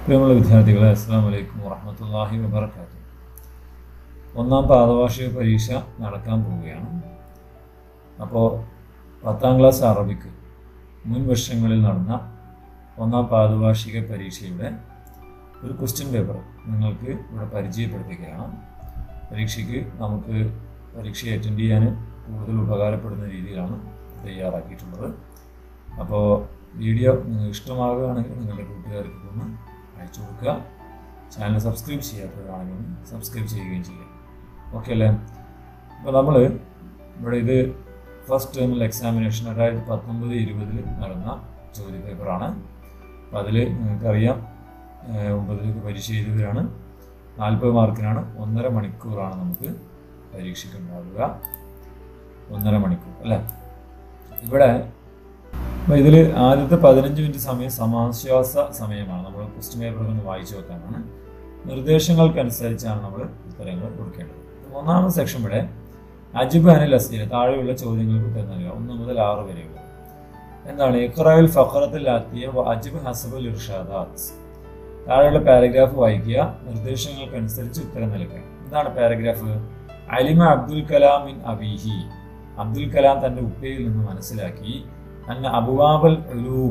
പ്രിയമുള്ള വിദ്യാർത്ഥികളെ അസ്സാം വലൈക്കും വറഹമത്തല്ലാഹി വബർക്കാത്തു ഒന്നാം പാദവാർഷിക പരീക്ഷ നടക്കാൻ പോവുകയാണ് അപ്പോൾ പത്താം ക്ലാസ് അറബിക്ക് മുൻ വർഷങ്ങളിൽ നടന്ന ഒന്നാം പാദവാർഷിക പരീക്ഷയുടെ ഒരു ക്വസ്റ്റ്യൻ പേപ്പർ നിങ്ങൾക്ക് ഇവിടെ പരിചയപ്പെടുത്തുകയാണ് പരീക്ഷയ്ക്ക് നമുക്ക് പരീക്ഷ അറ്റൻഡ് ചെയ്യാൻ കൂടുതൽ ഉപകാരപ്പെടുന്ന രീതിയിലാണ് തയ്യാറാക്കിയിട്ടുള്ളത് അപ്പോൾ വീഡിയോ നിങ്ങൾക്ക് ഇഷ്ടമാകുകയാണെങ്കിൽ നിങ്ങളുടെ കൂട്ടുകാർക്ക് ഒന്ന് അയച്ചു കൊടുക്കുക ചാനൽ സബ്സ്ക്രൈബ് ചെയ്യാത്തവരാണെങ്കിൽ സബ്സ്ക്രൈബ് ചെയ്യുകയും ചെയ്യുക ഓക്കെ അല്ലേ അപ്പോൾ നമ്മൾ ഇവിടെ ഇത് ഫസ്റ്റ് ടേമിൽ എക്സാമിനേഷൻ രണ്ടായിരത്തി പത്തൊമ്പത് ഇരുപതിൽ നടന്ന ചോദ്യ പേപ്പറാണ് അപ്പോൾ അതിൽ നിങ്ങൾക്കറിയാം ഏഹ് ഒമ്പതിലേക്ക് പരീക്ഷ എഴുതിയവരാണ് നാൽപ്പത് മാർക്കിനാണ് ഒന്നര മണിക്കൂറാണ് നമുക്ക് പരീക്ഷയ്ക്ക് ഉണ്ടാവുക ഒന്നര മണിക്കൂർ അല്ലേ ഇവിടെ അപ്പോൾ ഇതിൽ ആദ്യത്തെ പതിനഞ്ച് മിനിറ്റ് സമയം സമാശ്വാസ സമയമാണ് നമ്മൾ ക്വസ്റ്റ്യൻ പേപ്പർ ഒന്ന് വായിച്ചു വെക്കാനാണ് നിർദ്ദേശങ്ങൾക്കനുസരിച്ചാണ് നമ്മൾ ഉത്തരങ്ങൾ കൊടുക്കേണ്ടത് മൂന്നാമത്തെ സെക്ഷൻ ഇവിടെ അജിബ് അനിൽ അസീല താഴെയുള്ള ചോദ്യങ്ങൾക്ക് ഉത്തരം നൽകുക ഒന്ന് മുതൽ ആറ് വരെയുള്ള എന്താണ് ഇഖ്റായിൽ ഫഖറത്തിൽ ആത്തിയ അജിബ് ഹസബുൽ ഇർഷാദാത്ത് താഴെയുള്ള പാരഗ്രാഫ് വായിക്കുക നിർദ്ദേശങ്ങൾക്കനുസരിച്ച് ഉത്തരം നൽകുക എന്താണ് പാരഗ്രാഫ് അലിമ അബ്ദുൽ കലാം ഇൻ അബീഹി അബ്ദുൽ കലാം തന്റെ ഉപ്പയിൽ നിന്ന് മനസ്സിലാക്കി അന്ന അബുവാബൽ ഉലൂം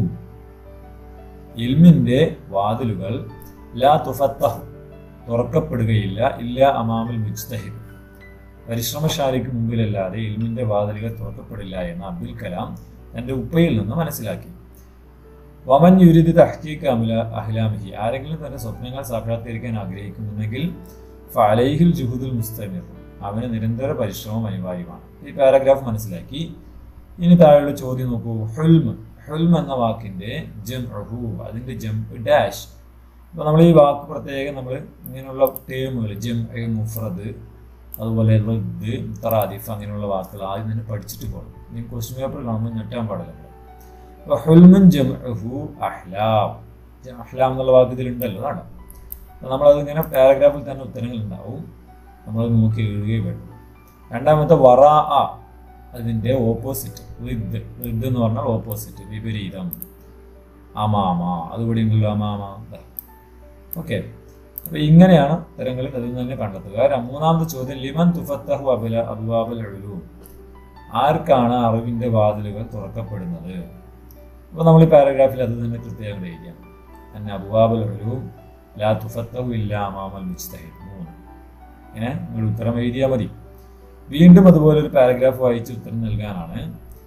ഇൽമിന്റെ വാതിലുകൾ ലാ തുഫത്തഹ് തുറക്കപ്പെടുകയില്ല ഇല്ല അമാമുൽ മുജ്തഹിദ് പരിശ്രമശാലിക്ക് മുമ്പിലല്ലാതെ ഇൽമിന്റെ വാതിലുകൾ തുറക്കപ്പെടില്ല എന്ന് അബ്ദുൽ കലാം തന്റെ ഉപ്പയിൽ നിന്ന് മനസ്സിലാക്കി വമൻ യുരിദ് തഹ്കീഖ് അമുല അഹ്ലാമിഹി ആരെങ്കിലും തന്റെ സ്വപ്നങ്ങൾ സാക്ഷാത്കരിക്കാൻ ആഗ്രഹിക്കുന്നുണ്ടെങ്കിൽ ഫലൈഹിൽ ജുഹുദുൽ മുസ്തമിർ അവന് നിരന്തര പരിശ്രമം അനിവാര്യമാണ് ഈ പാരഗ്രാഫ് മനസ്സിലാക്കി ഇനി താഴെയുള്ള ചോദ്യം നോക്കൂ ഹുൽം ഹുൽം എന്ന വാക്കിന്റെ ജം അതിന്റെ ജം ഡാഷ് അപ്പോൾ നമ്മൾ ഈ വാക്ക് പ്രത്യേകം നമ്മൾ ഇങ്ങനെയുള്ള ടേമുകൾ ജം മുഫ്രദ് അതുപോലെ റദ്ദ് തറാദിഫ് അങ്ങനെയുള്ള വാക്കുകൾ ആദ്യം തന്നെ പഠിച്ചിട്ട് പോകണം ഇനി ക്വസ്റ്റ്യൻ പേപ്പർ കാണുമ്പോൾ ഞെട്ടാൻ പാടില്ല അപ്പോൾ ഹുൽമുൻ ജം അഹ്ലാം അഹ്ലാം എന്നുള്ള വാക്ക് ഇതിലുണ്ടല്ലോ അതാണ് അപ്പോൾ നമ്മളത് ഇങ്ങനെ പാരഗ്രാഫിൽ തന്നെ ഉത്തരങ്ങൾ ഉണ്ടാവും നമ്മളത് നോക്കി എഴുതുകയും വേണം രണ്ടാമത്തെ വറ ആ അതിൻ്റെ ഓപ്പോസിറ്റ് റിദ് റിദ് എന്ന് പറഞ്ഞാൽ ഓപ്പോസിറ്റ് വിപരീതം അമാമ അതുകൂടി ഉണ്ടല്ലോ അമാമ ഓക്കെ അപ്പോൾ ഇങ്ങനെയാണ് തരങ്ങൾ അതിൽ നിന്ന് തന്നെ കണ്ടെത്തുക മൂന്നാമത്തെ ചോദ്യം ലിമൻ തുഫത്തഹു അബുല അബുവാബുൽ ഉലൂം ആർക്കാണ് അറിവിൻ്റെ വാതിലുകൾ തുറക്കപ്പെടുന്നത് അപ്പോൾ നമ്മൾ ഈ പാരഗ്രാഫിൽ അത് തന്നെ കൃത്യമായി എഴുതിയാണ് തന്നെ അബുവാബുൽ ഉലൂം ലാ തുഫത്തഹു ഇല്ല അമാമൽ മുജ്തഹിദ് മൂന്ന് ഇങ്ങനെ നിങ്ങൾ ഉത്തരം എഴുതിയാൽ മതി വീണ്ടും അതുപോലെ ഒരു പാരഗ്രാഫ് വായിച്ച് ഉത്തരം നൽകാനാണ്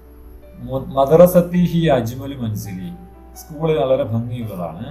മദ്രസത്തി ഹി അജ്മലു മൻസിലി സ്കൂൾ വളരെ ഭംഗിയുള്ളതാണ്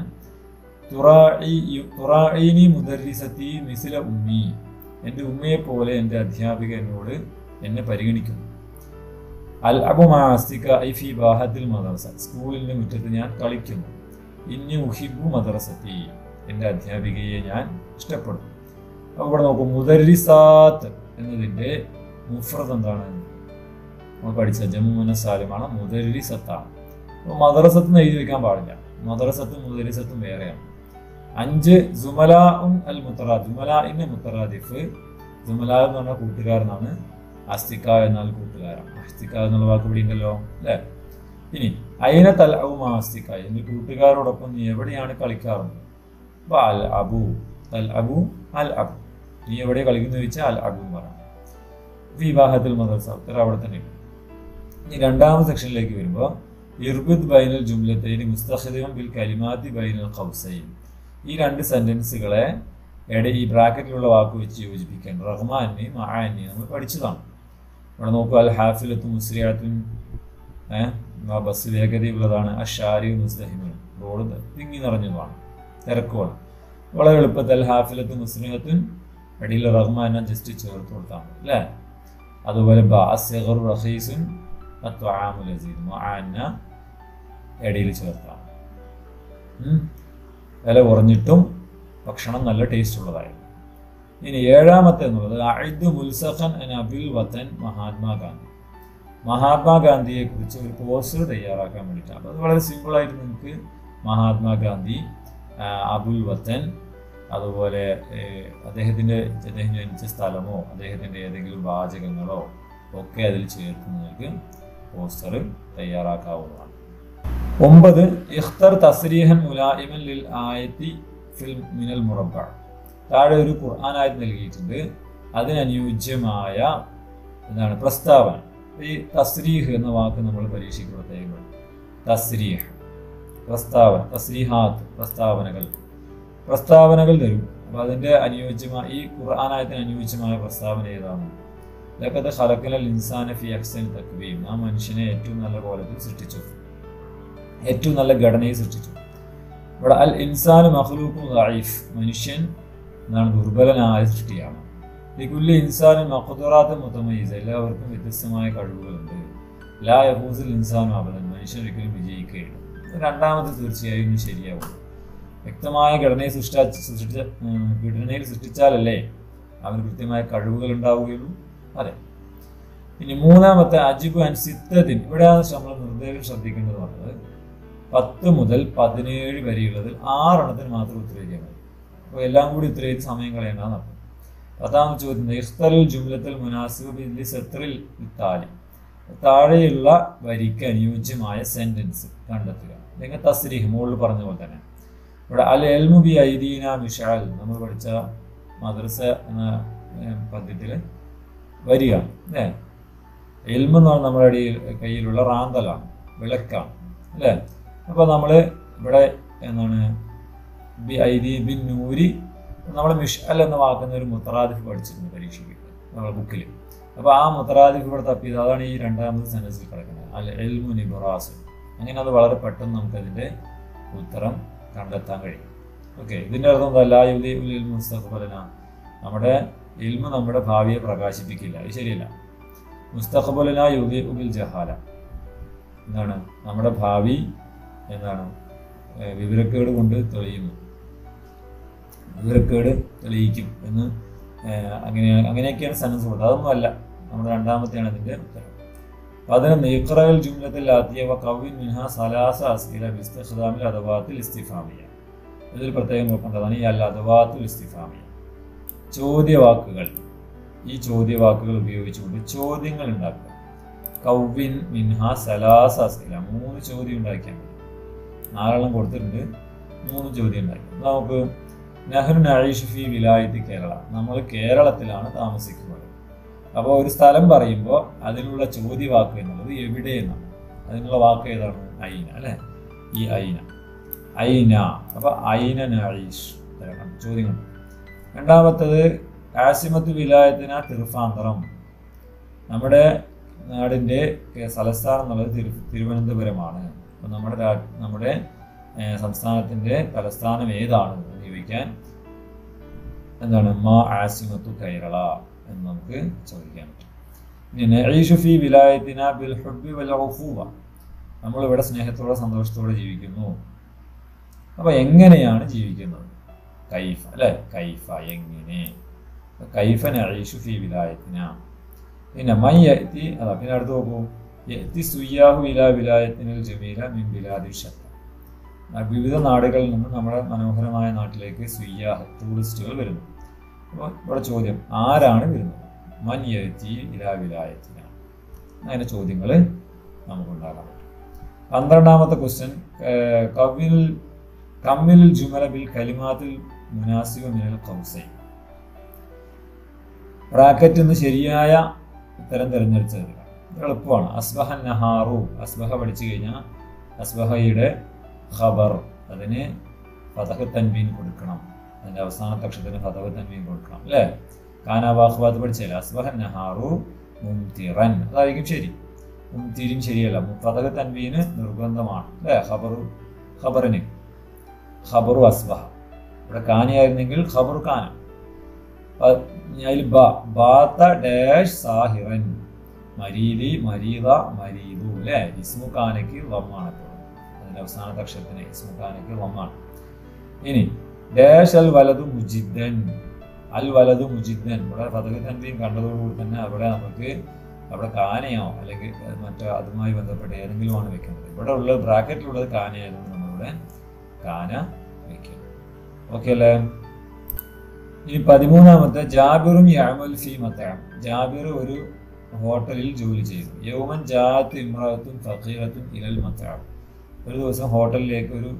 തുറായിനി മുദരിസത്തി മിസില ഉമ്മി എൻ്റെ ഉമ്മയെ പോലെ എൻ്റെ അധ്യാപിക എന്നോട് എന്നെ പരിഗണിക്കുന്നു അൽ അബു മാസ്തിക ഐ ഫി ബാഹത്തിൽ മദ്രസ സ്കൂളിൻ്റെ മുറ്റത്ത് ഞാൻ കളിക്കുന്നു ഇനി ഉഹിബു മദ്രസത്തി എൻ്റെ അധ്യാപികയെ ഞാൻ ഇഷ്ടപ്പെടുന്നു അപ്പോൾ ഇവിടെ നോക്കും മുദരിസാത്ത് എന്നതിൻ്റെ മുഫ്രദ് എന്താണ് നമ്മൾ പഠിച്ച ജമ്മുന സാലിമാണ് മുദരിസത്താണ് അപ്പോൾ മദ്രസത്ത് എഴുതി വെക്കാൻ പാടില്ല മദ്രസത്തും മുദരിസത്തും വേറെയാണ് അഞ്ച് ജുമലാഉം അൽ മുത്തറാ ജുമലാഇന്റെ മുത്തറാദിഫ് ജുമല എന്ന് പറഞ്ഞ കൂട്ടുകാരനാണ് അസ്തിക്ക എന്നാൽ കൂട്ടുകാരാണ് അസ്തിക്ക എന്നുള്ള വാക്ക് ഇവിടെ ഉണ്ടല്ലോ അല്ലേ ഇനി അയിന തൽ അബു അസ്തിക്ക എന്റെ കൂട്ടുകാരോടൊപ്പം നീ എവിടെയാണ് കളിക്കാറുണ്ട് അപ്പൊ അൽ അബു തൽ അബു അൽ അബു നീ എവിടെ കളിക്കുന്നു ചോദിച്ചാൽ അൽ അബു എന്ന് പറയാം വിവാഹത്തിൽ മദ്രസ ഉത്തരം അവിടെ തന്നെ ഇനി രണ്ടാമത്തെ സെക്ഷനിലേക്ക് വരുമ്പോൾ ഇർബിദ് ബൈനൽ ജുംലത്തൈൻ മുസ്തഖിദം ബിൽ കലിമാത്തി ബൈനൽ ഖൗസൈൻ ഈ രണ്ട് സെന്റൻസുകളെ ഇടയിൽ ഈ ബ്രാക്കറ്റിലുള്ള വാക്ക് വെച്ച് യോജിപ്പിക്കാൻ റഹ്മാനി മഹാനി നമ്മൾ പഠിച്ചതാണ് ഇവിടെ നോക്കുക അൽ ഹാഫിലത്തും മുസ്ലിയാത്തും ബസ് വേഗതയുള്ളതാണ് അഷാരി മുസ്തഹിമും റോഡ് തിങ്ങി നിറഞ്ഞതുമാണ് തിരക്കുമാണ് വളരെ എളുപ്പത്തിൽ അൽ ഹാഫിലത്തും മുസ്ലിഹത്തും ഇടയിൽ റഹ്മാനെ ജസ്റ്റ് ചേർത്ത് കൊടുത്താൽ മതി അല്ലേ അതുപോലെ ബാസിഖർ റഹീസുൻ അത്വാമുലസീദ് മഹാന ഇടയിൽ ചേർത്താണ് വില കുറഞ്ഞിട്ടും ഭക്ഷണം നല്ല ടേസ്റ്റ് ഉള്ളതായിരുന്നു ഇനി ഏഴാമത്തെ എന്നുള്ളത് അഴിദ് മുൽസഖൻ അൻ അബുൽ വത്തൻ മഹാത്മാഗാന്ധി മഹാത്മാഗാന്ധിയെ കുറിച്ച് ഒരു പോസ്റ്റർ തയ്യാറാക്കാൻ വേണ്ടിയിട്ടാണ് അപ്പോൾ അത് വളരെ സിമ്പിളായിട്ട് നിങ്ങൾക്ക് മഹാത്മാഗാന്ധി അബുൽ വത്തൻ അതുപോലെ അദ്ദേഹത്തിൻ്റെ അദ്ദേഹം ജനിച്ച സ്ഥലമോ അദ്ദേഹത്തിൻ്റെ ഏതെങ്കിലും വാചകങ്ങളോ ഒക്കെ അതിൽ ചേർത്ത് നിങ്ങൾക്ക് പോസ്റ്റർ തയ്യാറാക്കാവുന്നതാണ് ഒമ്പത് ഇഖ്തർ തസ്രീഹൻ മുലായിമൻ ലിൽ ആയത്തി ഫിൽ മിനൽ മുറബ താഴെ ഒരു ഖുർആനായിട്ട് നൽകിയിട്ടുണ്ട് അതിനനുയോജ്യമായ എന്താണ് പ്രസ്താവന ഈ തസ്രീഹ് എന്ന വാക്ക് നമ്മൾ പരീക്ഷയ്ക്ക് പ്രത്യേകം തസ്രീഹ് പ്രസ്താവന തസ്രീഹാത്ത് പ്രസ്താവനകൾ പ്രസ്താവനകൾ തരും അപ്പോൾ അതിൻ്റെ അനുയോജ്യമായ ഈ ഖുർആനായത്തിന് അനുയോജ്യമായ പ്രസ്താവന ഏതാണ് ലക്കത്ത് ഖലക്കലൽ ഇൻസാന ഫി അക്സൻ തക്വീം ആ മനുഷ്യനെ ഏറ്റവും നല്ല കോലത്തിൽ സൃഷ്ടിച്ചു ഏറ്റവും നല്ല ഘടനയിൽ സൃഷ്ടിച്ചു ഇവിടെ അൽ ഇൻസാൻ മഹ്ലൂഖും ലൈഫ് മനുഷ്യൻ എന്താണ് ദുർബലനായ സൃഷ്ടിയാണ് ലിക്കുല്ലി ഇൻസാനും മഖുദറാത്ത് മുത്തമയ്യസ് എല്ലാവർക്കും വ്യത്യസ്തമായ കഴിവുകളുണ്ട് ലാ യഹൂസിൽ ഇൻസാനും അബദൻ മനുഷ്യൻ ഒരിക്കലും വിജയിക്കുകയില്ല രണ്ടാമത് തീർച്ചയായും ഇത് ശരിയാവും വ്യക്തമായ ഘടനയെ സൃഷ്ടിച്ച സൃഷ്ടിച്ച ഉം, ഘടനയിൽ സൃഷ്ടിച്ചാലല്ലേ അവന് കൃത്യമായ കഴിവുകൾ ഉണ്ടാവുകയുള്ളൂ അതെ ഇനി മൂന്നാമത്തെ അജിബ് ആൻഡ് സിദ്ധത്തിൻ ഇവിടെയാണ് നമ്മൾ നിർദ്ദേശം ശ്രദ്ധിക്കേണ്ടത് പറഞ്ഞത് പത്ത് മുതൽ പതിനേഴ് വരെയുള്ളതിൽ ആറെണ്ണത്തിന് മാത്രം ഉത്തരവിക്കാൻ മതി അപ്പോൾ എല്ലാം കൂടി ഉത്തരവിച്ച് സമയം കളയേണ്ടതാണ് അപ്പം പത്താമത്തെ ചോദ്യം ഇഖ്തറിൽ ജുംലത്തിൽ മുനാസിബ് ബില്ലി സത്രിൽ താലി താഴെയുള്ള വരിക്ക് അനുയോജ്യമായ സെന്റൻസ് കണ്ടെത്തുക അല്ലെങ്കിൽ തസ്രീഹ് മുകളിൽ പറഞ്ഞ പോലെ തന്നെ ഇവിടെ അൽ എൽമു ബി ഐദീന മിഷാൽ നമ്മൾ പഠിച്ച മദ്രസ എന്ന പദ്യത്തിൽ വരിക അല്ലേ എൽമ് എന്ന് പറഞ്ഞാൽ നമ്മുടെ അടിയിൽ കയ്യിലുള്ള റാന്തലാണ് വിളക്കാണ് അല്ലേ അപ്പോൾ നമ്മൾ ഇവിടെ എന്താണ് ബി ഐദി ബിൻ നൂരി നമ്മൾ മിഷൽ എന്ന വാക്കുന്ന ഒരു മുത്തറാദിഫ് പഠിച്ചിട്ടുണ്ട് പരീക്ഷയ്ക്ക് നമ്മുടെ ബുക്കിൽ അപ്പോൾ ആ മുത്തറാദിഫ് ഇവിടെ തപ്പിയത് അതാണ് ഈ രണ്ടാമത് സെൻറ്റൻസിൽ കിടക്കുന്നത് അൽ എൽമു നിബറാസ് അങ്ങനെ അത് വളരെ പെട്ടെന്ന് നമുക്കതിൻ്റെ ഉത്തരം കണ്ടെത്താൻ കഴിയും ഓക്കെ ഇതിൻ്റെ അർത്ഥം എന്താ ലാ യുലി ഉലിൽ മുസ്തഖബലന നമ്മുടെ ഇൽമ നമ്മുടെ ഭാവിയെ പ്രകാശിപ്പിക്കില്ല ഇത് ശരിയല്ല മുസ്തഖബലന യുലി ഉബിൽ ജഹാല എന്താണ് നമ്മുടെ ഭാവി എന്താണ് ഏഹ് വിവരക്കേട് കൊണ്ട് തെളിയുന്നു വിവരക്കേട് തെളിയിക്കും എന്ന് ഏഹ് അങ്ങനെ അങ്ങനെയൊക്കെയാണ് സെൻറ്റൻസ് കൊടുത്തത് അതൊന്നും അല്ല നമ്മുടെ രണ്ടാമത്തെയാണ് ഇതിൻ്റെ ഉത്തരം പതിനൊന്ന് ഇഖ്റൽ ജുംലത്തിൽ ആത്തിയ വ കവിൻ മിൻഹ സലാസ അസ്കില ബിസ്തഖ്ദാമിൽ അദവാത്തിൽ ഇസ്തിഫാമിയ ഇതിൽ പ്രത്യേകം നോക്കേണ്ടതാണ് ഈ അൽ അദവാത്തുൽ ഇസ്തിഫാമിയ ചോദ്യവാക്കുകൾ ഈ ചോദ്യവാക്കുകൾ ഉപയോഗിച്ചുകൊണ്ട് ചോദ്യങ്ങൾ ഉണ്ടാക്കുക കൗവിൻ മിൻഹ സലാസ അസ്കില മൂന്ന് ചോദ്യം ഉണ്ടാക്കിയാൽ മതി നാലെണ്ണം കൊടുത്തിട്ടുണ്ട് മൂന്ന് ചോദ്യം ഉണ്ടാക്കി നമുക്ക് നെഹ്റു നഴീഷ് ഫി വിലായത്ത് കേരള നമ്മൾ കേരളത്തിലാണ് താമസിക്കുന്നത് അപ്പോൾ ഒരു സ്ഥലം പറയുമ്പോൾ അതിനുള്ള ചോദ്യവാക്ക് എന്നുള്ളത് എവിടെ എന്നാണ് അതിനുള്ള വാക്ക് ഏതാണ് ഐന അല്ലേ ഈ ഐന ഐന അപ്പോൾ ഐന നഴീഷ് ചോദ്യങ്ങൾ രണ്ടാമത്തത് ആസിമത്ത് വിലായത്തിന തിരുഫാന്തരം നമ്മുടെ നാടിൻ്റെ തലസ്ഥാനം എന്നുള്ളത് തിരു തിരുവനന്തപുരമാണ് അപ്പോൾ നമ്മുടെ രാ- നമ്മുടെ ഏഹ്, സംസ്ഥാനത്തിൻ്റെ തലസ്ഥാനം ഏതാണ് എന്ന് ചോദിക്കാൻ എന്താണ് മാ ആസിമത്തു കേരള എന്ന് നമുക്ക് ചോദിക്കാൻ പറ്റും ഇനി നഈഷു ഫി വിലായത്തിന ബിൽ ഹുബ്ബി വൽ ഉഖൂവ നമ്മളിവിടെ സ്നേഹത്തോടെ സന്തോഷത്തോടെ ജീവിക്കുന്നു അപ്പോൾ എങ്ങനെയാണ് ജീവിക്കുന്നത് കൈഫ അല്ലേ കൈഫ എങ്ങനെ കൈഫ നഈഷു ഫി വിലായത്തിന പിന്നെ മൈ യഅതി അതാ പിന്നെ അടുത്ത് നോക്കൂ യഅതി സുയ്യാഹു ഇലാ വിലായത്തിനൽ ജമീല മിൻ ബിലാദി ഷത്ത ആ വിവിധ നാടുകളിൽ നിന്ന് നമ്മുടെ മനോഹരമായ നാട്ടിലേക്ക് സുയ്യാഹ് ടൂറിസ്റ്റുകൾ വരുന്നു അപ്പോൾ ഇവിടെ ചോദ്യം ആരാണ് വരുന്നത് മൻ യഅതി ഇലാ വിലായത്തിന അങ്ങനെ ചോദ്യങ്ങൾ നമുക്കുണ്ടാകാൻ പറ്റും പന്ത്രണ്ടാമത്തെ ക്വസ്റ്റ്യൻ കവിൽ കമ്മിൽ ജുമല ബിൽ കലിമാത്തിൽ മുനാസിബ മിനൽ കൗസൈ ബ്രാക്കറ്റ് എന്ന് ശരിയായ ഉത്തരം തിരഞ്ഞെടുത്തത് ഇത് എളുപ്പമാണ് അസ്ബഹ നഹാറു അസ്ബഹ പഠിച്ചു കഴിഞ്ഞാൽ അസ്ബഹയുടെ ഖബർ അതിന് ഫതഹ് തൻവീൻ കൊടുക്കണം അതിൻ്റെ അവസാനത്തെ അക്ഷരത്തിന് ഫതഹ് തൻവീൻ കൊടുക്കണം അല്ലേ കാനാബാഖ്ബാത്ത് പഠിച്ചല്ലേ അസ്ബഹ നഹാറു മുംതിറൻ അതായിരിക്കും ശരി മുംതിരിൻ ശരിയല്ല ഫതഹ് തൻവീന് നിർബന്ധമാണ് അല്ലേ ഖബറു ഖബറിന് ഖബറു അസ്ബഹ ഇവിടെ കാനയായിരുന്നെങ്കിൽ ഖബറു കാന അ- അതിൽ ബ ബാത്ത ഡാഷ് സാഹിറൻ മരീലി മരീദ മരീദു അല്ലേ ഇസ്മു കാനയ്ക്ക് വമ്മാണ് ഇപ്പോൾ അതിൻ്റെ അവസാനത്തെ അക്ഷരത്തിന് ഇസ്മു കാനയ്ക്ക് വമ്മാണ് ഇനി ഡാഷ് അൽ വലതു മുജിദ്ദൻ അൽ വലതു മുജിദ്ദൻ ഇവിടെ ഫതഹ് തൻവീൻ കണ്ടതോടുകൂടി തന്നെ അവിടെ നമുക്ക് അവിടെ കാനയോ അല്ലെങ്കിൽ മറ്റോ അതുമായി ബന്ധപ്പെട്ട ഏതെങ്കിലും ആണ് വെക്കുന്നത് ഇവിടെ ഉള്ള ബ്രാക്കറ്റിലുള്ളത് കാനയായതുകൊണ്ട് നമ്മളിവിടെ കാന വെക്കും ഓക്കെ അല്ലേ ഇനി പതിമൂന്നാമത്തെ ജാബിറും യാമൽ ഫി മത്താം ജാബിർ ഒരു ഹോട്ടലിൽ ജോലി ചെയ്തു യൗമൻ ജാത്ത് ഇമ്രാത്തും ഫക്കീറത്തും ഇലൽ മത്താം ഒരു ദിവസം ഹോട്ടലിലേക്ക് ഒരു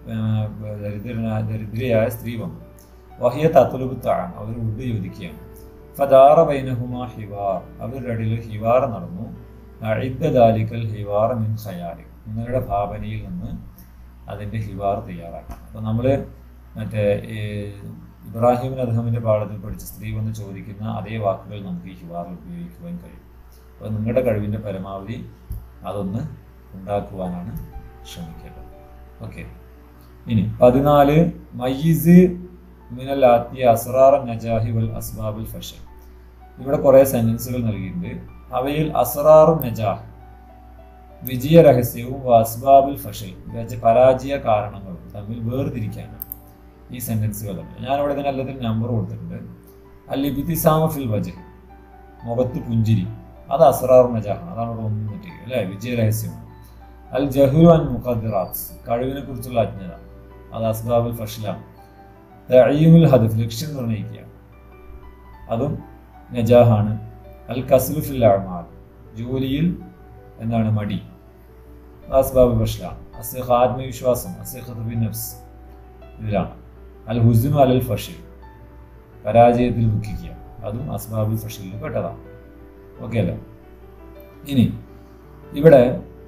ദരിദ്ര ദരിദ്രയായ സ്ത്രീ വന്നു വഹിയ തത്തുലുബ് താഴം അവർ ഉഡ് ചോദിക്കുകയാണ് ഫദാറ ബൈനഹുമ ഹിവാർ അവരുടെ ഇടയിൽ ഹിവാർ നടന്നു അഴിദ്ദാലിക്കൽ ഹിവാർ മിൻ ഖയാലി നിങ്ങളുടെ ഭാവനയിൽ നിന്ന് അതിൻ്റെ ഹിവാർ തയ്യാറാക്കണം അപ്പോൾ നമ്മൾ മറ്റേ ഈ ഇബ്രാഹിം അദ്ഹമിൻ്റെ പാഠത്തിൽ പഠിച്ച സ്ത്രീ വന്ന് ചോദിക്കുന്ന അതേ വാക്കുകൾ നമുക്ക് ഈ ഹിവാറിൽ ഉപയോഗിക്കുവാൻ കഴിയും അപ്പോൾ നിങ്ങളുടെ കഴിവിൻ്റെ പരമാവധി അതൊന്ന് ഉണ്ടാക്കുവാനാണ് ശ്രമിക്കേണ്ടത് ഓക്കെ ഇനി പതിനാല് മയ്യിസ് മിനൽ ആത്തിയ അസ്റാർ നജാഹി വൽ അസ്ബാബുൽ ഫഷൽ ഇവിടെ കുറേ സെൻറ്റൻസുകൾ നൽകിയിട്ടുണ്ട് അവയിൽ അസ്റാറു നജാഹ് വിജയ രഹസ്യവും അസ്ബാബുൽ ഫഷൽ വെച്ച പരാജയ കാരണങ്ങളും തമ്മിൽ വേർതിരിക്കാനാണ് ഈ സെൻറ്റൻസുകൾ തമ്മിൽ ഞാനിവിടെ ഇതിന് എല്ലാത്തിനും നമ്പർ കൊടുത്തിട്ടുണ്ട് അൽ ഇബിത്തിസാമ ഫിൽ വജഹ് മുഖത്ത് പുഞ്ചിരി അത് അസ്റാറു നജാഹാണ് അതാണ് ഇവിടെ ഒന്നും കിട്ടിയത് അല്ലേ വിജയ രഹസ്യമാണ് അൽ ജഹു അൻ മുഖദ്റാത്ത് കഴിവിനെ കുറിച്ചുള്ള അജ്ഞത അത് അസ്ബാബുൽ ഫഷലാണ് തയ്യുൽ ഹദഫ് ലക്ഷ്യം നിർണ്ണയിക്കുക അതും നജാഹാണ് അൽ കസ്ലു ഫിൽ അമാൽ ജോലിയിൽ എന്താണ് മടി അസ്ബാബ് ഫഷലാണ് അസിഖ ആത്മവിശ്വാസം അസിഖത്ത് ബിൻ നഫ്സ് ഇതിലാണ് അൽ ഹുസിനു അലൽ ഫഷിൽ പരാജയത്തിൽ ദുഃഖിക്കുക അതും അസ്ബാബുൽ ഫഷലിൽ പെട്ടതാണ് ഓക്കെ അല്ലേ ഇനി ഇവിടെ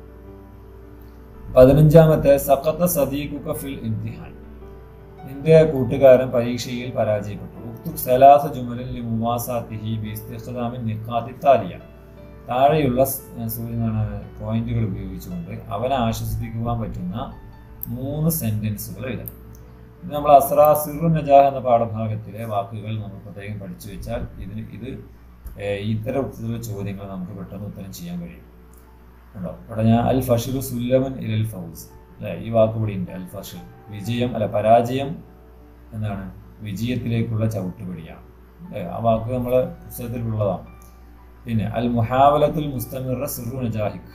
പതിനഞ്ചാമത്തെ സഖത്ത സദീഖുക ഫിൽ ഇംതിഹാൻ നിന്റെ കൂട്ടുകാരൻ പരീക്ഷയിൽ പരാജയപ്പെട്ടു ഉക്തുക് സലാസ ജുമലിൻ ലി മുവാസാത്തിഹി ബി ഇസ്തിഖ്ദാമിൻ നിഖാത്തി താലിയ താഴെയുള്ള എന്താണ് പോയിന്റുകൾ ഉപയോഗിച്ചുകൊണ്ട് അവനെ ആശ്വസിപ്പിക്കുവാൻ പറ്റുന്ന മൂന്ന് സെന്റൻസുകൾ എഴുതണം ഇത് നമ്മൾ അസ്രാ സിറു നജാഹ് എന്ന പാഠഭാഗത്തിലെ വാക്കുകൾ നമ്മൾ പ്രത്യേകം പഠിച്ചു വെച്ചാൽ ഇതിന് ഇത് ഇത്തരം ചോദ്യങ്ങൾ നമുക്ക് പെട്ടെന്ന് ഉത്തരം ചെയ്യാൻ കഴിയും ഉണ്ടോ ഇവിടെ ഞാൻ അൽ ഫഷിലു സുല്ലമൻ ഇലൽ ഫൗസ് അല്ലെ ഈ വാക്ക് കൂടി ഉണ്ട് അൽ ഫഷിൽ വിജയം അല്ല പരാജയം എന്താണ് വിജയത്തിലേക്കുള്ള ചവിട്ടുപടിയാണ് അല്ലേ ആ വാക്ക് നമ്മളെ പുസ്തകത്തിലുള്ളതാണ് പിന്നെ അൽ മുഹാവലത്തുൽ മുസ്തമിറ സിറു നജാഹിഖ്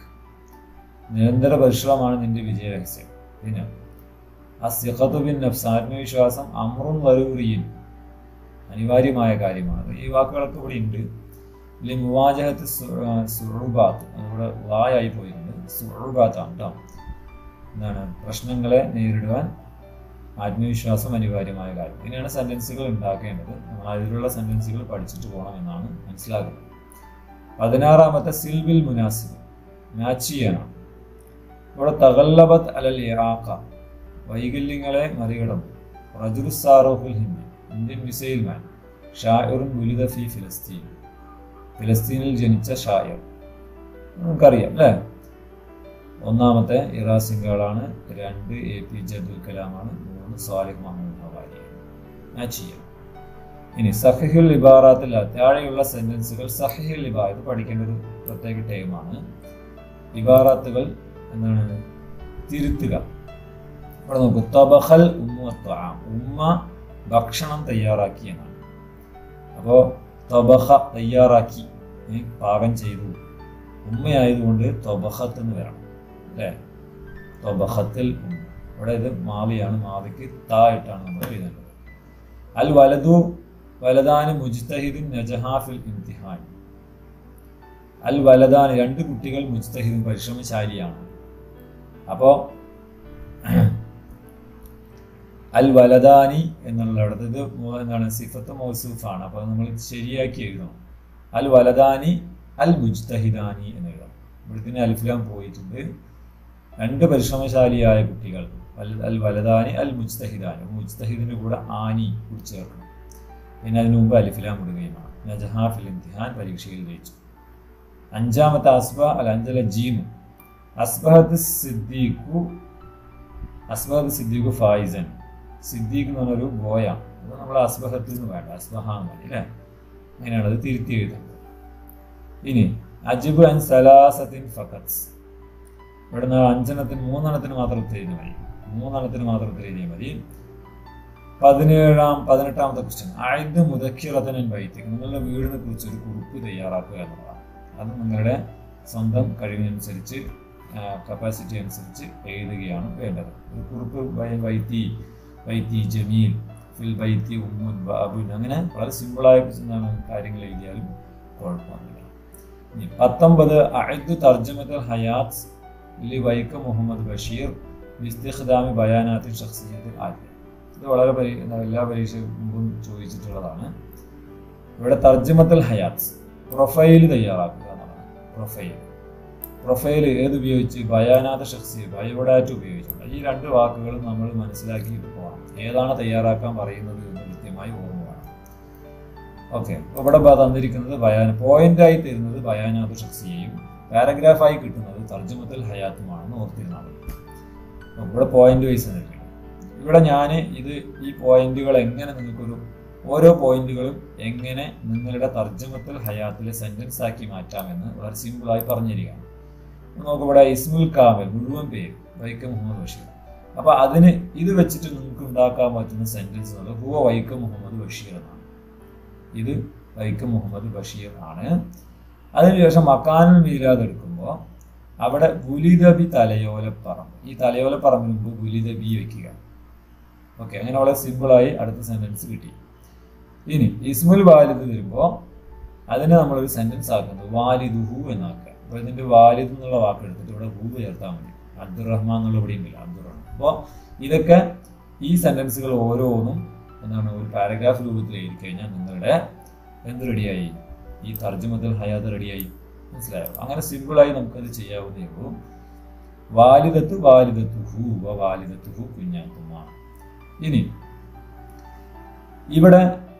നിരന്തര പരിശ്രമമാണ് നിന്റെ വിജയ രഹസ്യം പിന്നെ അസിഖത്തു ബിൻ നഫ്സ് ആത്മവിശ്വാസം അമ്രുൻ വരൂറിയൻ അനിവാര്യമായ കാര്യമാണ് ഈ വാക്കുകളൊക്കെ ഇവിടെ ഉണ്ട് അല്ലെങ്കിൽ മുവാജഹത്ത് സുറുബാത്ത് അതിവിടെ വായായി പോയിട്ടുണ്ട് സുറുബാത്താണ് കേട്ടോ എന്താണ് പ്രശ്നങ്ങളെ നേരിടുവാൻ ആത്മവിശ്വാസം അനിവാര്യമായ കാര്യം ഇങ്ങനെയാണ് സെൻറ്റൻസുകൾ ഉണ്ടാക്കേണ്ടത് നമ്മൾ അതിലുള്ള സെൻറ്റൻസുകൾ പഠിച്ചിട്ട് പോകണം എന്നാണ് മനസ്സിലാക്കുന്നത് പതിനാറാമത്തെ സിൽബിൽ മുനാസിബ് മാച്ച് ചെയ്യാനാണ് ഇവിടെ തകല്ലബത്ത് അലൽ ഇറാഖ വൈകല്യങ്ങളെ മറികടന്നു റജുറുസാറോഫുൽ ഹിന്ദി ഇന്ത്യൻ മിസൈൽ മാൻ ഷായറുൻ വിലിത ഫി ഫിലസ്തീൻ ഫിലസ്തീനിൽ ജനിച്ച ഷായർ നമുക്കറിയാം അല്ലേ ഒന്നാമത്തെ ഇറാ സിംഗാളാണ് രണ്ട് എ പി ജെ അബ്ദുൽ കലാമാണ് മൂന്ന് സാലിഹ് മുഹമ്മദ് ഹവാരിയാണ് മാച്ച് ചെയ്യാം ഇനി സഹിഹുൽ ഇബാറാത്തിൽ താഴെയുള്ള സെന്റൻസുകൾ സഹിഹുൽ ഇബാ ഇത് പഠിക്കേണ്ട ഒരു പ്രത്യേക ടൈമാണ് ഇബാറാത്തുകൾ എന്താണ് തിരുത്തുക ഇവിടെ നോക്കൂ തബഹൽ ഉമ്മ ഉമ്മ ഭക്ഷണം തയ്യാറാക്കി എന്നാണ് അപ്പോൾ തൊബഹ തയ്യാറാക്കി പാകം ചെയ്തു ഉമ്മയായതുകൊണ്ട് തൊബഹത്ത് എന്ന് വരണം അല്ലേ തൊബഹത്തിൽ ഇവിടെ ഇത് മാവിയാണ് മാവിക്ക് താ ആയിട്ടാണ് നമ്മൾ എഴുതേണ്ടത് അൽ വലതു വലദാന് മുജ്തഹിദുൻ നജഹാഫിൽ ഇംതിഹാൻ അൽ വലദാൻ രണ്ട് കുട്ടികൾ മുജ്തഹിദും പരിശ്രമശാലിയാണ് അപ്പോൾ അൽ വലദാനി എന്നുള്ളിടത്ത് ഇത് എന്താണ് സിഫത്ത് മൗസൂഫാണ് അപ്പോൾ നമ്മൾ ശരിയാക്കി എഴുതണം അൽ വലദാനി അൽ മുജ്തഹിദാനി എന്ന് എഴുതണം ഇവിടുത്തെ അൽഫിലാം പോയിട്ടുണ്ട് രണ്ട് പരിശ്രമശാലിയായ കുട്ടികൾ അൽ വലദാനി അൽ മുജ്തഹിദാനി മുജ്തഹിദിൻ്റെ കൂടെ ആനി കൂടി ചേർക്കണം പിന്നെ അതിനു മുമ്പ് അലിഫിലാം ഇടുകയുമാണ് നജഹാഫിൽ ഇംതിഹാൻ പരീക്ഷയിൽ ജയിച്ചു അഞ്ചാമത്തെ അസ്ബ അൽ അഞ്ചല ജീം അസ്ബഹത്ത് സിദ്ദീഖു അസ്ബഹത്ത് സിദ്ദീഖു ഫായിസൻ സിദ്ദീഖ് എന്ന് പറഞ്ഞൊരു ബോയാണ് അത് നമ്മൾ അസ്ബഹത്ത് എന്ന് വേണ്ട അസ്ബഹാൻ മതി അല്ലേ അങ്ങനെയാണ് അത് തിരുത്തി എഴുതുന്നത് ഇനി അജിബ് അൻ സലാസത്തിൻ ഫക്കത്ത് ഇവിടെ നിന്ന് അഞ്ചെണ്ണത്തിന് മൂന്നെണ്ണത്തിന് മാത്രം ഉത്തരവിന് മതി മൂന്നെണ്ണത്തിന് മാത്രം ഉത്തരവിന് മതി പതിനേഴാം പതിനെട്ടാമത്തെ ക്വസ്റ്റ്യൻ ആയുധ മുതക്കിറത്തനൻ വൈദ്യം നിങ്ങളുടെ വീടിനെ കുറിച്ച് ഒരു കുറിപ്പ് തയ്യാറാക്കുക എന്നുള്ളതാണ് അത് നിങ്ങളുടെ സ്വന്തം കഴിവിനനുസരിച്ച് കപ്പാസിറ്റി അനുസരിച്ച് എഴുതുകയാണ് വേണ്ടത് ഒരു കുറിപ്പ് വൈത്തി വൈത്തി ജമീൽ ഫിൽ ബൈത്തി ഉമ്മുൻ ബാബുൻ അങ്ങനെ വളരെ സിമ്പിളായ എന്താണ് കാര്യങ്ങൾ എഴുതിയാലും കുഴപ്പമൊന്നുമില്ല ഇനി പത്തൊമ്പത് അഴുദ് തർജ്ജമത്തൽ ഹയാത്ത് ലി വൈക്ക മുഹമ്മദ് ബഷീർ ബിസ്തിഖ്ദാമി ബയാനാത്തി ഷഖ്സിയത്തിൽ ആദ്യം ഇത് വളരെ പരി എല്ലാ പരീക്ഷ മുമ്പും ചോദിച്ചിട്ടുള്ളതാണ് ഇവിടെ തർജ്ജമത്തൽ ഹയാത്ത് പ്രൊഫൈൽ തയ്യാറാക്കുക എന്നുള്ളതാണ് പ്രൊഫൈൽ പ്രൊഫൈൽ ഏത് ഉപയോഗിച്ച് ബയാനാത്ത ഷഖ്സി ബയോഡാറ്റ ഉപയോഗിച്ചുകൊണ്ട് ഈ രണ്ട് വാക്കുകളും നമ്മൾ മനസ്സിലാക്കിയിട്ട് പോകണം ഏതാണ് തയ്യാറാക്കാൻ പറയുന്നത് എന്ന് കൃത്യമായി ഓർമ്മ വേണം ഓക്കെ അപ്പോൾ ഇവിടെ ബ- തന്നിരിക്കുന്നത് ബയാന പോയിന്റായി തരുന്നത് ബയാനാത്ത് ഷഖ്സിയെയും പാരഗ്രാഫായി കിട്ടുന്നത് തർജ്ജമത്തൽ ഹയാത്തുമാണെന്ന് ഓർത്തിരുന്നാൽ മതി അപ്പോൾ ഇവിടെ പോയിന്റ് വൈസ് നൽകണം ഇവിടെ ഞാൻ ഇത് ഈ പോയിന്റുകൾ എങ്ങനെ നിങ്ങൾക്കൊരു ഓരോ പോയിന്റുകളും എങ്ങനെ നിങ്ങളുടെ തർജ്ജമത്തൽ ഹയാത്തിലെ സെന്റൻസ് ആക്കി മാറ്റാമെന്ന് വളരെ സിമ്പിളായി പറഞ്ഞിരിക്കുകയാണ് നമുക്ക് ഇവിടെ ഇസ്മുൽ കാമൽ മുഴുവൻ പേര് വൈക്കം മുഹമ്മദ് ബഷീർ അപ്പൊ അതിന് ഇത് വെച്ചിട്ട് നിങ്ങൾക്ക് ഉണ്ടാക്കാൻ പറ്റുന്ന സെന്റൻസ് എന്നുള്ളത് ഹുവ വൈക്കം മുഹമ്മദ് ബഷീർ എന്നാണ് ഇത് വൈക്കം മുഹമ്മദ് ബഷീർ ആണ് അതിനുശേഷം മക്കാനുൽ മീലാദ് എടുക്കുമ്പോൾ അവിടെ ഗുലിദബി തലയോലപ്പറമ്പ് ഈ തലയോലപ്പറമ്പിന് മുമ്പ് ഗുലിദബി വെക്കുക ഓക്കെ അങ്ങനെ വളരെ സിമ്പിളായി അടുത്ത സെന്റൻസ് കിട്ടി ഇനി ഇസ്മുൽ വാലിദ് വരുമ്പോൾ അതിനെ നമ്മളൊരു സെന്റൻസ് ആക്കുന്നത് വാലിദുഹു എന്നാക്കുക അപ്പോൾ ഇതിന്റെ വാലിദ് എന്നുള്ള വാക്ക് എടുത്തിട്ട് ഇവിടെ ഹൂ ചേർത്താൽ മതി അബ്ദുറഹ്മാൻ എന്നുള്ള ഇവിടെയും ഇല്ല അബ്ദുറഹ്മാൻ അപ്പോൾ ഇതൊക്കെ ഈ സെന്റൻസുകൾ ഓരോന്നും എന്താണ് ഒരു പാരഗ്രാഫ് രൂപത്തിൽ എഴുതി കഴിഞ്ഞാൽ നിങ്ങളുടെ എന്ത് റെഡിയായി ഈ തർജ്ജമത്തിൽ ഹയാത്ത് റെഡിയായി മനസ്സിലായോ അങ്ങനെ സിമ്പിളായി നമുക്കത് ചെയ്യാവുന്നേ ഉള്ളൂ വാലിദത്ത് വാലിദത്തു ഹു വ വാലിദത്തു ഹു കുഞ്ഞാത്തുമ്മ ഇനി ഇവിടെ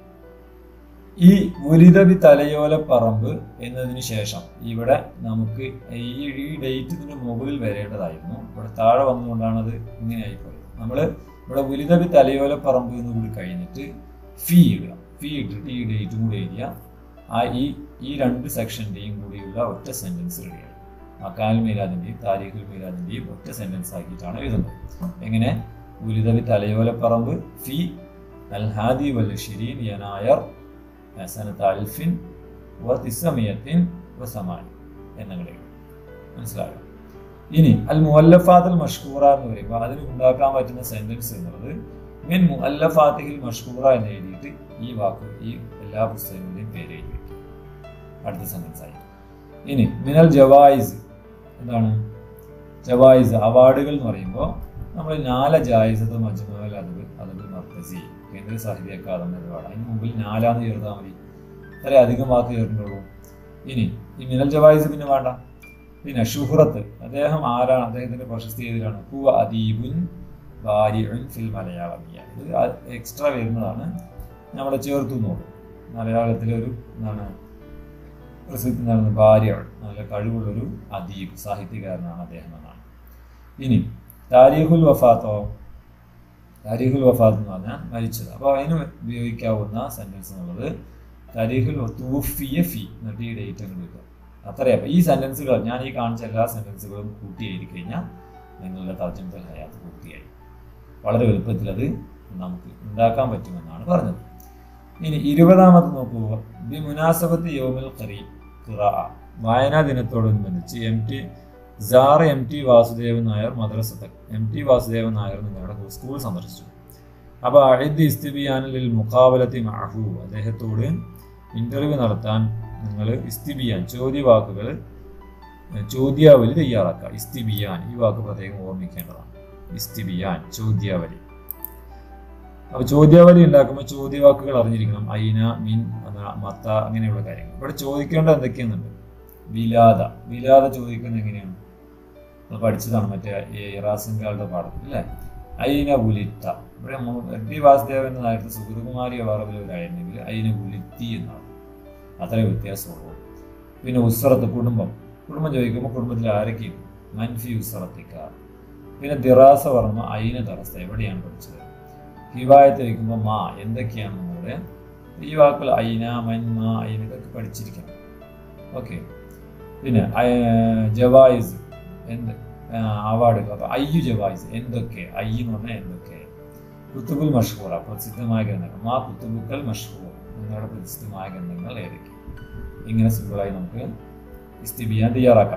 ഈ ഉലിതബി തലയോല പറമ്പ് എന്നതിന് ശേഷം ഇവിടെ നമുക്ക് ഈ ഈ ഡേറ്റ് ഇതിന് മുകളിൽ വരേണ്ടതായിരുന്നു ഇവിടെ താഴെ വന്നുകൊണ്ടാണ് അത് ഇങ്ങനെ ആയിപ്പോയത് നമ്മൾ ഇവിടെ ഉലിതബി തലയോല പറമ്പ് എന്ന് കൂടി കഴിഞ്ഞിട്ട് ഫീ ഇടുക ഫീ ഇട്ടിട്ട് ഈ ഡേറ്റും കൂടി എഴുതിയ ആ ഈ ഈ രണ്ട് സെക്ഷൻ്റെയും കൂടിയുള്ള ഒറ്റ സെന്റൻസ് റെഡിയായി മക്കാൽ മീലാദിൻ്റെയും താരീഖുൽ മീലാദിൻ്റെയും ഒറ്റ സെന്റൻസ് ആക്കിയിട്ടാണ് എഴുതുന്നത് എങ്ങനെ ഉലിതബി തലയോല പറമ്പ് ഫി അൽ ഹാദി വൽ ഷിരീൻ യനായർ സനത്ത് അൽഫിൻ വ തിസമിയത്തിൻ വ സമാനി എന്നങ്ങളിൽ മനസ്സിലായോ ഇനി അൽ മുഅല്ലഫാത്തുൽ മഷ്കൂറ എന്ന് പറയുമ്പോൾ അതിന് ഉണ്ടാക്കാൻ പറ്റുന്ന സെന്റൻസ് എന്നുള്ളത് മിൻ മുഅല്ലഫാത്തിഹിൽ മഷ്കൂറ എന്ന് എഴുതിയിട്ട് ഈ വാക്ക് ഈ എല്ലാ പുസ്തകങ്ങളുടെയും പേര് എഴുതി വെക്കുക അടുത്ത സെന്റൻസ് ആയി ഇനി മിനൽ ജവായിസ് എന്താണ് ജവായിസ് അവാർഡുകൾ എന്ന് പറയുമ്പോൾ നമ്മൾ നാല ജായിസത്ത് മജ്മുഅൽ അദബ് അദബ് മർക്കസി കേന്ദ്ര സാഹിത്യ അക്കാദമി അവാർഡ് അതിന് മുമ്പിൽ നാലാന്ന് ചേർത്താൽ മതി അത്രേ അധികം വാക്ക് ചേർന്നുള്ളൂ ഇനി ഈ മിനൽ ജവായിസ് പിന്നെ വേണ്ട പിന്നെ ഷുഹ്റത്ത് അദ്ദേഹം ആരാണ് അദ്ദേഹത്തിന്റെ പ്രശസ്തി ഏതിലാണ് ഹുവ അദീബുൻ ബാരിഉൻ ഫിൽ മലയാളമിയ ഇത് എക്സ്ട്രാ വരുന്നതാണ് നമ്മളെ ചേർത്തു നോക്കും മലയാളത്തിലെ ഒരു എന്താണ് പ്രസിദ്ധി നടന്ന ഭാര്യ നല്ല കഴിവുള്ളൊരു അദീബ് സാഹിത്യകാരനാണ് അദ്ദേഹം എന്നാണ് ഇനി താരീഖുൽ വഫാത്തോ താരീഖുൽ വഫാത്ത് എന്ന് പറഞ്ഞാൽ മരിച്ചത് അപ്പോൾ അതിന് ഉപയോഗിക്കാവുന്ന സെൻറ്റൻസ് എന്നുള്ളത് താരീഖുൽ തൂഫിയ ഫി എന്നിട്ട് ഈ ഡേറ്റ് അങ്ങ് എടുക്കുക അത്രയും അപ്പോൾ ഈ സെൻറ്റൻസുകൾ ഞാൻ ഈ കാണിച്ച എല്ലാ സെൻറ്റൻസുകളും കൂട്ടി എഴുതി കഴിഞ്ഞാൽ നിങ്ങളുടെ തർജ്ജമത്തിൽ ഹയാത്ത് പൂർത്തിയായി വളരെ എളുപ്പത്തിൽ അത് നമുക്ക് ഉണ്ടാക്കാൻ പറ്റുമെന്നാണ് പറഞ്ഞത് ഇനി ഇരുപതാമത് നോക്കൂ ബി മുനാസബത്ത് യോമിൽ ഖറി ഖിറാ വായനാ ദിനത്തോടനുബന്ധിച്ച് M T sir M T Vasudevan Nair മദ്രസത്ത് എം ടി വാസുദേവൻ നായർ നിങ്ങളുടെ സ്കൂൾ സന്ദർശിച്ചു അപ്പോൾ അഴിദ് ഇസ്തിബിയാനിൽ മുഖാബലത്തി മഹു അദ്ദേഹത്തോട് ഇന്റർവ്യൂ നടത്താൻ നിങ്ങൾ ഇസ്തിബിയാൻ ചോദ്യവാക്കുകൾ ചോദ്യാവലി തയ്യാറാക്കുക ഇസ്തിബിയാൻ ഈ വാക്ക് പ്രത്യേകം ഓർമ്മിക്കേണ്ടതാണ് ഇസ്തിബിയാൻ ചോദ്യാവലി അപ്പോൾ ചോദ്യാവലി ഉണ്ടാക്കുമ്പോൾ ചോദ്യവാക്കുകൾ അറിഞ്ഞിരിക്കണം അയിന മീൻ മത്ത അങ്ങനെയുള്ള കാര്യങ്ങൾ ഇവിടെ ചോദിക്കേണ്ട എന്തൊക്കെയാണെന്നുണ്ട് വിലാദ വിലാദ ചോദിക്കുന്നത് എങ്ങനെയാണ് നമ്മൾ പഠിച്ചതാണ് മറ്റേ ഇറാസിൻകാളുടെ പാഠത്തിൽ അല്ലേ അയിന ഉലിത്ത ഇവിടെ എം ടി വാസുദേവൻ നായർക്ക് സുഗതകുമാരി അവാർഡിലവരായിരുന്നെങ്കിൽ അയിന ഉലിത്തി എന്നാണ് അത്രേ വ്യത്യാസമുള്ളൂ പിന്നെ ഉസ്സറത്ത് കുടുംബം കുടുംബം ചോദിക്കുമ്പോൾ കുടുംബത്തിൽ ആരൊക്കെയും മൻഫി ഉസ്സറത്തിക്കാർ പിന്നെ ദിറാസ പറയുമ്പോൾ അയിന തറസ്ത എവിടെയാണ് പഠിച്ചത് ഹിവായത്ത് വയ്ക്കുമ്പോൾ മാ എന്തൊക്കെയാണ് നിങ്ങളുടെ ഈ വാക്കുകൾ അയിന മൻ മാ അയിന ഇതൊക്കെ പഠിച്ചിരിക്കണം ഓക്കെ പിന്നെ ജവായിസ് എന്ത് അവാർഡുകൾ അപ്പോൾ അയ്യു ജവായിസ് എന്തൊക്കെ അയ്യ എന്ന് പറഞ്ഞാൽ എന്തൊക്കെ കുത്തുബുൽ മഷ്ഹൂറ പ്രസിദ്ധമായ ഗ്രന്ഥങ്ങൾ മാ കുത്തുബുക്കൽ മഷ്ഹൂർ നിങ്ങളുടെ പ്രസിദ്ധമായ ഗ്രന്ഥങ്ങൾ ഏതൊക്കെ ഇങ്ങനെ സിമ്പിളായി നമുക്ക് ഇസ്തിബിയാൻ തയ്യാറാക്കാം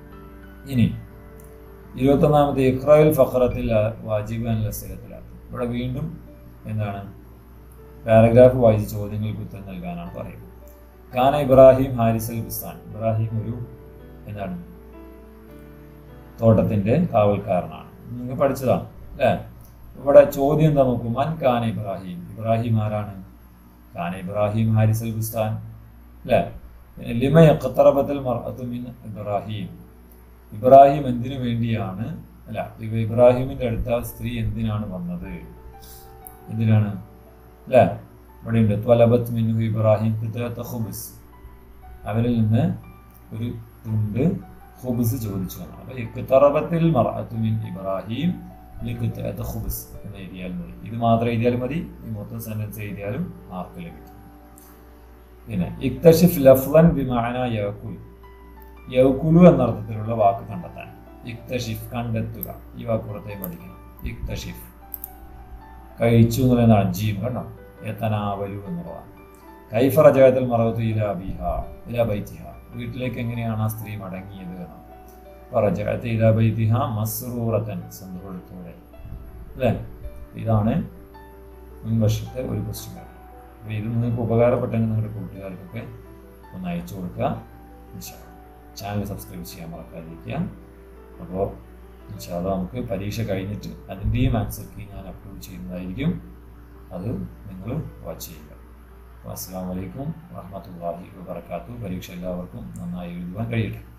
ഇനി ഇരുപത്തൊന്നാമത്തെ ഇഖ്രായിൽ ഫഖറത്തിൽ വാജിബ് അൻ ലസലത്തിലാണ് ഇവിടെ വീണ്ടും എന്താണ് പാരഗ്രാഫ് വായിച്ച് ചോദ്യങ്ങൾക്ക് ഉത്തരം നൽകാനാണ് പറയുന്നത് ഖാന ഇബ്രാഹിം ഹാരിസ് അൽ ബുസ്താൻ ഇബ്രാഹിം ഒരു എന്താണ് തോട്ടത്തിന്റെ കാവൽക്കാരനാണ് നിങ്ങൾ പഠിച്ചതാണ് അല്ലേ ഇവിടെ ചോദ്യം എന്താ നോക്കൂ മൻ ഖാൻ ഇബ്രാഹിം ഇബ്രാഹിം ആരാണ് ഖാൻ ഇബ്രാഹിം ഹാരിസൽ ബുസ്താൻ അല്ലേ പിന്നെ ലിമ യഖ്തറബത്തുൽ മർഅത്തു മിൻ ഇബ്രാഹിം ഇബ്രാഹിം എന്തിനു വേണ്ടിയാണ് അല്ല ഇവ ഇബ്രാഹിമിന്റെ അടുത്ത സ്ത്രീ എന്തിനാണ് വന്നത് എന്തിനാണ് അല്ലേ ഇവിടെ ഉണ്ട് ത്വലബത്ത് മിന്നു ഇബ്രാഹിം കിത്തത്ത് ഖുബ്സ് അവരിൽ നിന്ന് ഒരു തുണ്ട് ഖുബ്സ് ചോദിച്ചു എന്നാണ് അപ്പൊ ഇഖ്തറബത്തിൽ മർഅത്തു മിൻ ഇബ്രാഹിം ലിഖ്തത്ത് ഖുബ്സ് എന്ന് എഴുതിയാൽ മതി ഇത് മാത്രം എഴുതിയാലും മതി ഈ മൊത്തം സെന്റൻസ് എഴുതിയാലും മാർക്ക് ലഭിക്കും പിന്നെ ഇക്തഷിഫ് ലഫ്ലൻ ബിമാന യവക്കുൽ യവക്കുലു എന്നർത്ഥത്തിലുള്ള വാക്ക് കണ്ടെത്താൻ ഇക്തഷിഫ് കണ്ടെത്തുക ഈ വാക്ക് പുറത്തേക്ക് പഠിക്കണം ഇക്തഷിഫ് കഴിച്ചു എന്നുള്ളതാണ് ജീം കണ്ടോ എത്തനാവലു എന്നുള്ളതാണ് കൈഫ റജാത്തിൽ മറവത്ത് ഇല ബിഹ ഇല ബൈത്തിഹ വീട്ടിലേക്ക് എങ്ങനെയാണ് ആ സ്ത്രീ മടങ്ങിയത് എന്നാണ് റജഅത്ത് ഇല ബൈത്തിഹ മസ്റൂറത്തൻ സന്തോഷത്തോടെ അല്ലേ ഇതാണ് മുൻവർഷത്തെ ഒരു ക്വസ്റ്റ്യൻ അപ്പോൾ ഇത് നിങ്ങൾക്ക് ഉപകാരപ്പെട്ടെങ്കിൽ നിങ്ങളുടെ കൂട്ടുകാർക്കൊക്കെ ഒന്ന് അയച്ചു കൊടുക്കുക ഇൻഷാല്ലാ. ചാനൽ സബ്സ്ക്രൈബ് ചെയ്യാൻ മറക്കാതിരിക്കുക അപ്പോൾ ഇൻഷാല്ല നമുക്ക് പരീക്ഷ കഴിഞ്ഞിട്ട് അതിൻ്റെയും ആൻസർ കീ ഞാൻ അപ്ലോഡ് ചെയ്യുന്നതായിരിക്കും അത് നിങ്ങൾ വാച്ച് ചെയ്യുക അപ്പോൾ അസ്സാം വലൈക്കും വാഹമത്തല്ലാഹി വാബർക്കാത്തു പരീക്ഷ എല്ലാവർക്കും നന്നായി എഴുതുവാൻ കഴിയട്ടെ